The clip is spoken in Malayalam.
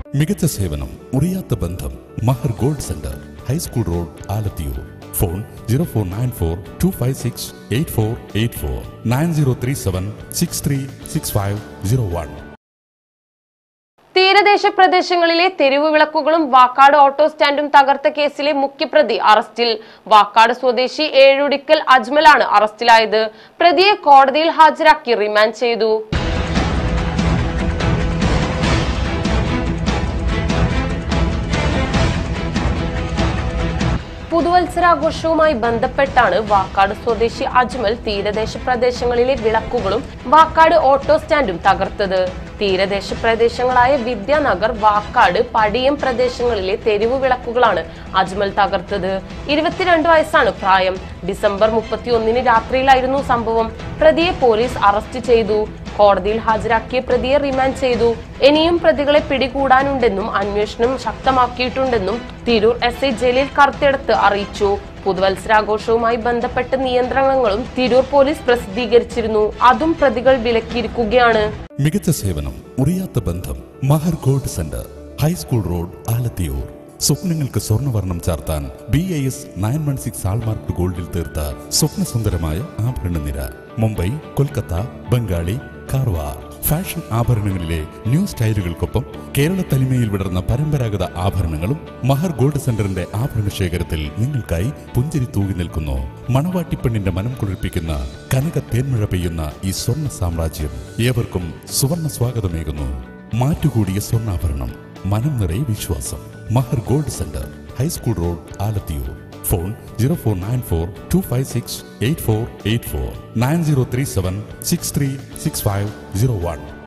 മികച്ച സേവനം മുറിയാത്ത ബന്ധം Mahar gold centre high school road Alathiyur phone zero four nine four two five six eight four eight four nine zero three seven six three six five zero one തീരദേശ പ്രദേശങ്ങളിലെ തെരുവ് വിളക്കുകളും വാക്കാട് ഓട്ടോ സ്റ്റാൻഡും തകർത്ത കേസിലെ മുഖ്യപ്രതി അറസ്റ്റിൽ വാക്കാട് സ്വദേശി ഏഴുടിക്കൽ അജ്മലാണ് അറസ്റ്റിലായത് പ്രതിയെ കോടതിയിൽ ഹാജരാക്കി റിമാൻഡ് ചെയ്തു പുതുവത്സരാഘോഷവുമായി ബന്ധപ്പെട്ടാണ് വാക്കാട് സ്വദേശി അജ്മൽ തീരദേശ പ്രദേശങ്ങളിലെ വിളക്കുകളും വാക്കാട് ഓട്ടോ സ്റ്റാൻഡും തകർത്തത് തീരദേശ പ്രദേശങ്ങളായ വിദ്യാനഗർ വാക്കാട് പടിയം പ്രദേശങ്ങളിലെ തെരുവ് വിളക്കുകളാണ് അജ്മൽ തകർത്തത് ഇരുപത്തിരണ്ട് വയസ്സാണ് പ്രായം ഡിസംബർ മുപ്പത്തി ഒന്നിന് രാത്രിയിലായിരുന്നു സംഭവം പ്രതിയെ പോലീസ് അറസ്റ്റ് ചെയ്തു കോടതിയിൽ ഹാജരാക്കിയ പ്രതിയെ റിമാൻഡ് ചെയ്തു ഇനിയും പ്രതികളെ പിടികൂടാനുണ്ടെന്നും അന്വേഷണം ശക്തമാക്കിയിട്ടുണ്ടെന്നും തിരൂർ എസ് ഐ ജലീൽ കറുത്തെടുത്ത് അറിയിച്ചു പുതുവത്സരാഘോഷവുമായി ബന്ധപ്പെട്ട നിയന്ത്രണങ്ങളും തിരൂർ പോലീസ് പ്രസിദ്ധീകരിച്ചിരുന്നു അതും പ്രതികൾ വിലക്കിയിരിക്കുകയാണ് മികച്ച സേവനം മുറിയാത്ത ബന്ധം Mahar gold centre high school road Alathiyur സ്വപ്നങ്ങൾക്ക് സ്വർണ്ണവർണ്ണം ചാർത്താൻ B I S nine one six hallmark ഗോൾഡിൽ തീർത്ത സ്വപ്നസുന്ദരമായ ആഭരണ നിര മുംബൈ കൊൽക്കത്ത ബംഗാളി കാർവാർ ഫാഷൻ ആഭരണങ്ങളിലെ ന്യൂ സ്റ്റൈലുകൾക്കൊപ്പം കേരള തനിമയിൽ വിടർന്ന പരമ്പരാഗത ആഭരണങ്ങളും മഹർ ഗോൾഡ് സെന്ററിന്റെ ആഭരണ ശേഖരത്തിൽ നിങ്ങൾക്കായി പുഞ്ചിരി തൂകി നിൽക്കുന്നു മണവാട്ടിപ്പെണ്ണിന്റെ മനം കുളിർപ്പിക്കുന്ന കനക തേന്മഴ പെയ്യുന്ന ഈ സ്വർണ്ണ സാമ്രാജ്യം ഏവർക്കും സുവർണ സ്വാഗതമേകുന്നു മാറ്റുകൂടിയ സ്വർണ്ണാഭരണം മനം നിറയെ വിശ്വാസം Mahar gold centre high school road Alathiyur phone zero four nine four two five six eight four eight four nine zero three seven six three six five zero one